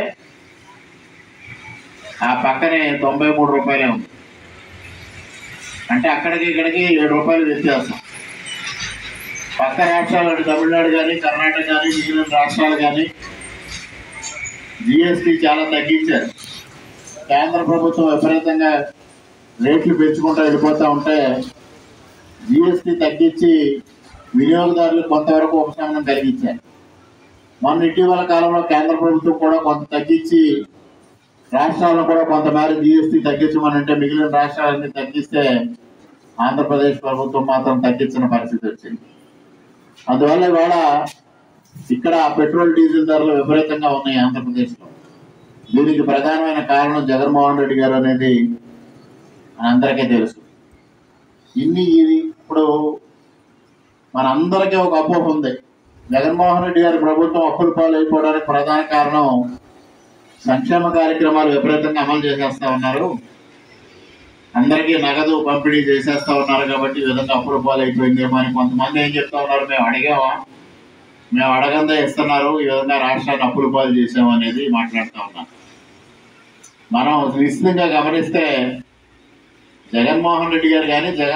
ఆ పక్కనే తొంభై మూడు రూపాయలే ఉంది అంటే అక్కడికి ఇక్కడికి ఏడు రూపాయలు వ్యత్యాసం పక్క రాష్ట్రాలు అంటే తమిళనాడు కానీ కర్ణాటక కానీ మిగిలిన రాష్ట్రాలు కానీ జిఎస్టీ చాలా తగ్గించారు కేంద్ర ప్రభుత్వం విపరీతంగా రేట్లు పెంచుకుంటూ వెళ్ళిపోతూ ఉంటే జిఎస్టీ తగ్గించి వినియోగదారులకు కొంతవరకు ఉపశమనం కలిగించారు మొన్న ఇటీవల కాలంలో కేంద్ర ప్రభుత్వం కూడా కొంత తగ్గించి రాష్ట్రాలను కూడా కొంతమేర జిఎస్టీ తగ్గించమని అంటే మిగిలిన రాష్ట్రాలన్నీ తగ్గిస్తే ఆంధ్రప్రదేశ్ ప్రభుత్వం మాత్రం తగ్గించిన పరిస్థితి వచ్చింది అందువల్ల ఇవాళ ఇక్కడ పెట్రోల్ డీజిల్ ధరలు విపరీతంగా ఉన్నాయి ఆంధ్రప్రదేశ్లో దీనికి ప్రధానమైన కారణం జగన్మోహన్ రెడ్డి గారు అనేది అందరికీ తెలుసు ఇన్ని ఇది ఇప్పుడు మనందరికీ ఒక అపోహ ఉంది జగన్మోహన్ రెడ్డి గారి ప్రభుత్వం అప్పుల పాలు అయిపోవడానికి ప్రధాన కారణం సంక్షేమ కార్యక్రమాలు విపరీతంగా అమలు చేసేస్తా ఉన్నారు అందరికీ నగదు పంపిణీ చేసేస్తా ఉన్నారు కాబట్టి ఈ విధంగా అప్పుల పాలు అయిపోయిందేమో అని కొంతమంది ఏం చెప్తా ఉన్నారు మేము అడిగామా మేము అడగందే ఇస్తున్నారు ఈ విధంగా రాష్ట్రాన్ని అప్పుల పాలు చేసాము అనేది మాట్లాడుతూ ఉన్నాం మనం నిశ్చితంగా గమనిస్తే జగన్మోహన్ రెడ్డి గారు కానీ జగన్